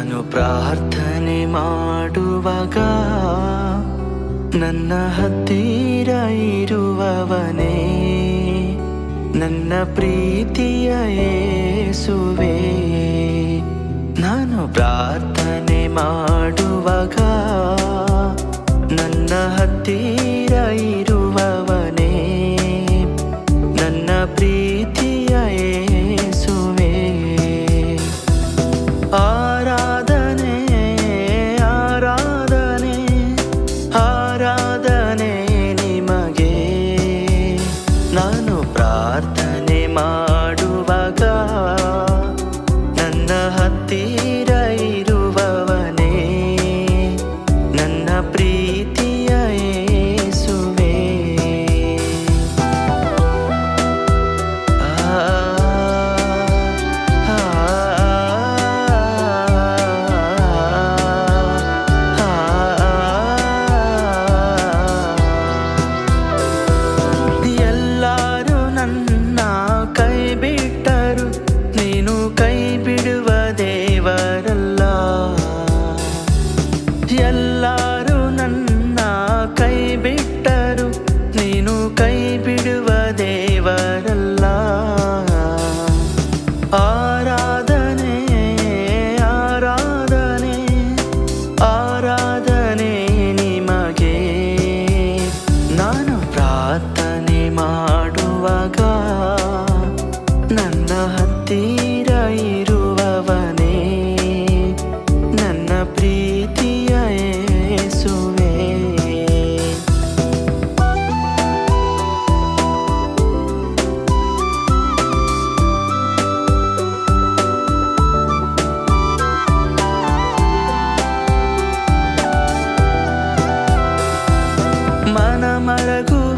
ನಾನು ಪ್ರಾರ್ಥನೆ ಮಾಡುವಾಗ ನನ್ನ ಹತ್ತಿರ ಇರುವವನೇ ನನ್ನ ಪ್ರೀತಿಯ ಯೇಸುವೆ ನಾನು ಪ್ರಾರ್ಥನೆ ಮಾಡುವಾಗ ನನ್ನ ಹತ್ತಿರ ಇರುವವನೇ ನನ್ನ ಪ್ರೀತಿಯ ಯೇಸುವೆ ಆರಾಧನೆ ಆರಾಧನೆ ಆರಾಧನೆ ನಿಮಗೆ ನಾನು ಪ್ರಾರ್ಥನೆ ಮಾಡುವಾಗ ನನ್ನ ಹತ್ತಿರ ಇರುವವನೇ ನನ್ನ ಪ್ರೀತಿಯ ಯೇಸುವೆ ಆ ಆ ಎಲ್ಲರೂ ನನ್ನ ಕೈ ಬಿಟ್ಟರು ನೀನು ಕೈ ಬಿಡುವ ದೇವರಲ್ಲ ಎಲ್ಲರೂ ನನ್ನ ಕೈ ಬಿಟ್ಟರು ನೀನು ಕೈ ಬಿಡುವ ದೇವರಲ್ಲ ಆರಾಧನೆ ಆರಾಧನೆ ಆರಾಧನೆ ನಿಮಗೆ ನಾನು ಪ್ರಾರ್ಥನೆ ಮಾಡುವಾಗ ನನ್ನ ಹತ್ತಿರ ಇರುವವನೇ ನನ್ನ ಪ್ರೀತಿಯ ಯೇಸುವೆ ಮನ ಮರಗುವ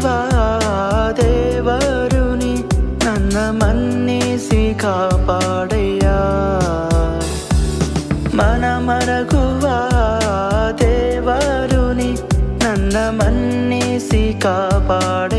ದೇವರು ನೀ ನನ್ನ ಮನ್ನಿಸಿ ಕಾಪಾಡೆಯ ಮನ ಮರಗುವ ದೇವರು ನೀ ನನ್ನ ಮನ್ನಿಸಿ ಕಾಪಾಡೆಯ